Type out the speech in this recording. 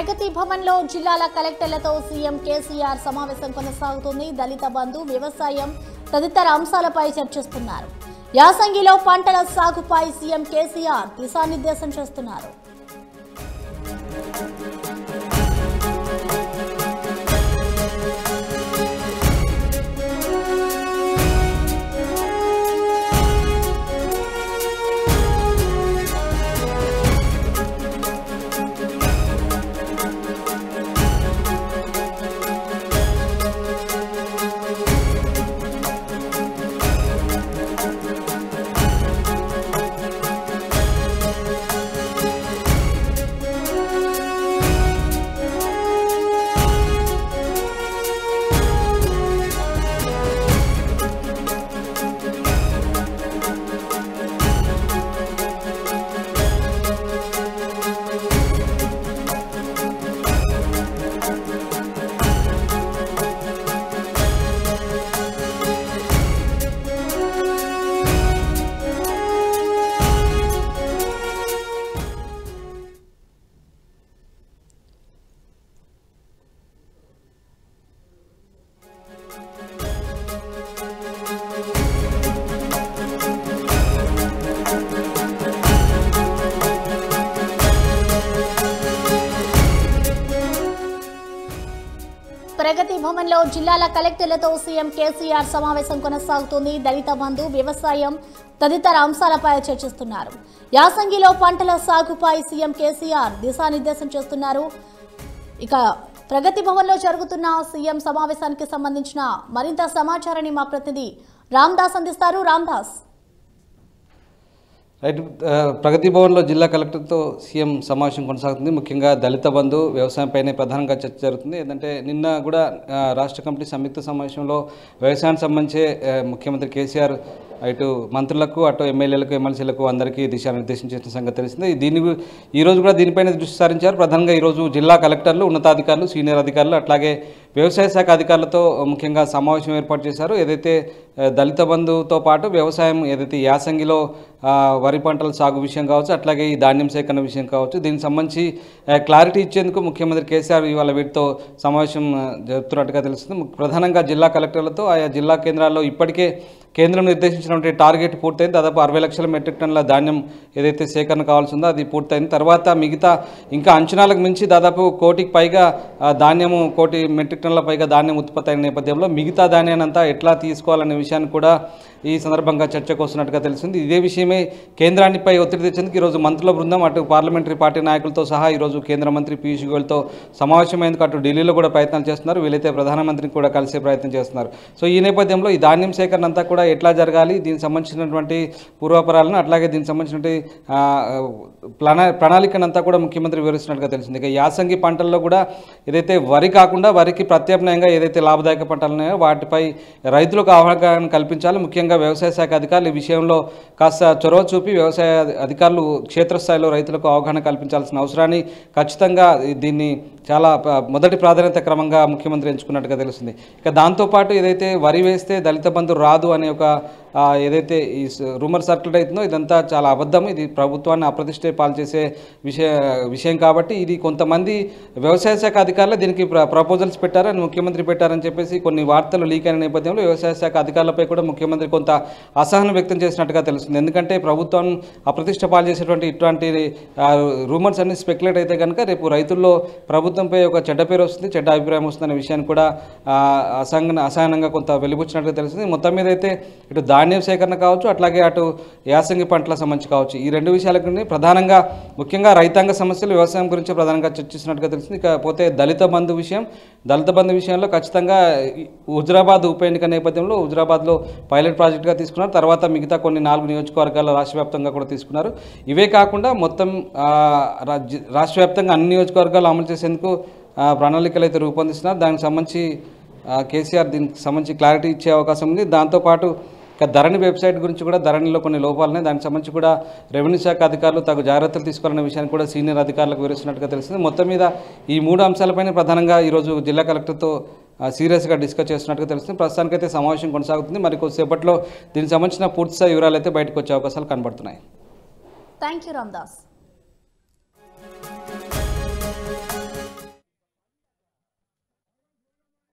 ప్రగతి భవన్లో జిల్లాల కలెక్టర్లతో సీఎం కేసీఆర్ సమావేశం కొనసాగుతుంది దళిత బంధు వ్యవసాయం తదితర అంశాలపై చర్చిస్తున్నారు యాసంగిలో పంటల సాగుపై సీఎం కేసీఆర్ దిశానిర్దేశం చేస్తున్నారు ప్రగతి భవన్లో జిల్లాల కలెక్టర్లతో సీఎం కేసీఆర్ సమావేశం కొనసాగుతుంది దళిత బంధు వ్యవసాయం తదితర అంశాలపై చర్చిస్తున్నారు యాసంగిలో పంటల సాగుపై సీఎం కేసీఆర్ దిశానిర్దేశం చేస్తున్నారు ఇక ప్రగతి భవన్లో జరుగుతున్న సీఎం సమావేశానికి సంబంధించిన మరింత సమాచారాన్ని మా ప్రతినిధి రామ్దాస్ అందిస్తారు రామ్దాస్ రైట్ ఆ, ప్రగతి భవన్లో జిల్లా కలెక్టర్తో సీఎం సమావేశం కొనసాగుతుంది ముఖ్యంగా దళిత బంధు వ్యవసాయంపైనే ప్రధానంగా చర్చ జరుగుతుంది ఏంటంటే నిన్న కూడా ఆ, రాష్ట్ర కమిటీ సంయుక్త సమావేశంలో వ్యవసాయానికి సంబంధించి ఆ, ముఖ్యమంత్రి కేసీఆర్ ఇటు మంత్రులకు అటు ఎమ్మెల్యేలకు ఎమ్మెల్సీలకు అందరికీ దిశానిర్దేశం చేసిన సంగతి తెలిసిందే దీని గు- ఈ రోజు కూడా దీనిపైన దృష్టి సారించారు ప్రధానంగా ఈరోజు జిల్లా కలెక్టర్లు ఉన్నతాధికారులు సీనియర్ అధికారులు అట్లాగే వ్యవసాయ శాఖ అధికారులతో ముఖ్యంగా సమావేశం ఏర్పాటు చేశారు ఏదైతే ఆ, దళిత బంధుతో పాటు వ్యవసాయం ఏదైతే యాసంగిలో ఆ, వరి పంటల సాగు విషయం కావచ్చు అట్లాగే ఈ ధాన్యం సేకరణ విషయం కావచ్చు దీనికి సంబంధించి ఆ, క్లారిటీ ఇచ్చేందుకు ముఖ్యమంత్రి కేసీఆర్ ఇవాళ వీటితో సమావేశం ఆ, జరుపుతున్నట్టుగా తెలుస్తుంది ము- ప్రధానంగా జిల్లా కలెక్టర్లతో ఆయా జిల్లా కేంద్రాల్లో ఇప్పటికే కేంద్రం నిర్దేశించినటువంటి టార్గెట్ పూర్తయింది దాదాపు అరవై లక్షల మెట్రిక్ టన్నుల ధాన్యం ఏదైతే సేకరణ కావాల్సి ఉందో అది పూర్తయింది తర్వాత మిగతా ఇంకా అంచనాలకు మించి దాదాపు కోటికి పైగా ఆ, ధాన్యము కోటి మెట్రిక్ టన్నుల పైగా ధాన్యం ఉత్పత్తి అయిన నేపథ్యంలో మిగతా ధాన్యాన్ని అంతా ఎట్లా తీసుకోవాలనే విషయాన్ని కూడా ఈ సందర్భంగా చర్చకు వస్తున్నట్టుగా తెలిసింది ఇదే విషయమే కేంద్రాన్నిపై ఒత్తిడి తెచ్చేందుకు ఈరోజు మంత్రుల బృందం అటు పార్లమెంటరీ పార్టీ నాయకులతో సహా ఈరోజు కేంద్ర మంత్రి పీయూష్ గోయల్తో సమావేశమయ్యేందుకు అటు ఢిల్లీలో కూడా ప్రయత్నాలు చేస్తున్నారు వీలైతే ప్రధానమంత్రిని కూడా కలిసే ప్రయత్నం చేస్తున్నారు సో ఈ నేపథ్యంలో ఈ ధాన్యం సేకరణ అంతా కూడా ఎట్లా జరగాలి దీనికి సంబంధించినటువంటి పూర్వాపరాలను అట్లాగే దీనికి సంబంధించినటువంటి ఆ, ప్రణా ప్రణాళికనంతా కూడా ముఖ్యమంత్రి వివరిస్తున్నట్టుగా తెలిసింది ఇక యాసంగి పంటల్లో కూడా ఏదైతే వరి కాకుండా వరికి ప్రత్యామ్నాయంగా ఏదైతే లాభదాయక పంటలు ఉన్నాయో వాటిపై రైతులకు అవగాహన కల్పించాలి ముఖ్యంగా వ్యవసాయ శాఖ అధికారులు ఈ విషయంలో కాస్త చొరవ చూపి వ్యవసాయ అధికారులు క్షేత్రస్థాయిలో రైతులకు అవగాహన కల్పించాల్సిన అవసరాన్ని ఖచ్చితంగా దీన్ని చాలా ప- మొదటి ప్రాధాన్యత క్రమంగా ముఖ్యమంత్రి ఎంచుకున్నట్టుగా తెలుస్తుంది ఇక దాంతోపాటు ఏదైతే వరి వేస్తే దళిత బంధు రాదు అనే ఒక ఆ, ఏదైతే ఈ రూమర్ సర్క్యులేట్ అవుతుందో ఇదంతా చాలా అబద్ధం ఇది ప్రభుత్వాన్ని అప్రతిష్టే పాలు చేసే విషయ విషయం కాబట్టి ఇది కొంతమంది వ్యవసాయ శాఖ అధికారులు దీనికి ప్ర ప్రపోజల్స్ పెట్టారని ముఖ్యమంత్రి పెట్టారని చెప్పేసి కొన్ని వార్తలు లీక్ అయిన నేపథ్యంలో వ్యవసాయ శాఖ అధికారులపై కూడా ముఖ్యమంత్రి కొంత అసహనం వ్యక్తం చేసినట్టుగా తెలుస్తుంది ఎందుకంటే ప్రభుత్వం అప్రతిష్ట పాలు చేసేటువంటి ఇటువంటి రూమర్స్ అన్ని స్పెక్యులేట్ అయితే కనుక రేపు రైతుల్లో ప్రభుత్వంపై ఒక చెడ్డ పేరు వస్తుంది చెడ్డ అభిప్రాయం వస్తుందనే విషయాన్ని కూడా ఆ, అసహన అసహనంగా కొంత వెలిబుచ్చినట్టుగా తెలుస్తుంది మొత్తం మీద అయితే ఇటు ధాన్యం సేకరణ కావచ్చు అట్లాగే అటు యాసంగి పంటల సంబంధించి కావచ్చు ఈ రెండు విషయాల గురించి ప్రధానంగా ముఖ్యంగా రైతాంగ సమస్యలు వ్యవసాయం గురించి ప్రధానంగా చర్చిస్తున్నట్టుగా తెలిసింది ఇకపోతే దళిత బంధు విషయం దళిత బంధు విషయంలో ఖచ్చితంగా ఈ హుజరాబాద్ ఉప ఎన్నిక నేపథ్యంలో హుజరాబాద్లో పైలట్ ప్రాజెక్టుగా తీసుకున్నారు తర్వాత మిగతా కొన్ని నాలుగు నియోజకవర్గాల్లో రాష్ట్ర వ్యాప్తంగా కూడా తీసుకున్నారు ఇవే కాకుండా మొత్తం ఆ, రాజ్య రాష్ట్ర వ్యాప్తంగా అన్ని నియోజకవర్గాలు అమలు చేసేందుకు ఆ, ప్రణాళికలు అయితే రూపొందిస్తున్నారు దానికి సంబంధించి ఆ, కేసీఆర్ దీనికి సంబంధించి క్లారిటీ ఇచ్చే అవకాశం ఉంది దాంతోపాటు ఇక ధరణి వెబ్సైట్ గురించి కూడా ధరణిలో కొన్ని లోపాలు ఉన్నాయి దానికి సంబంధించి కూడా రెవెన్యూ శాఖ అధికారులు తగు జాగ్రత్తలు తీసుకోవాలనే విషయాన్ని కూడా సీనియర్ అధికారులకు వివరిస్తున్నట్టుగా తెలిసింది మొత్తం మీద ఈ మూడు అంశాలపైన ప్రధానంగా ఈరోజు జిల్లా కలెక్టర్తో ఆ, సీరియస్గా డిస్కస్ చేస్తున్నట్టుగా తెలుస్తుంది ప్రస్తుతానికైతే సమావేశం కొనసాగుతుంది మరి కొద్దిసేపట్లో దీనికి సంబంధించిన పూర్తి స్థాయి వివరాలు అయితే బయటకు వచ్చే అవకాశాలు కనబడుతున్నాయి థ్యాంక్ యూ రామ్దాస్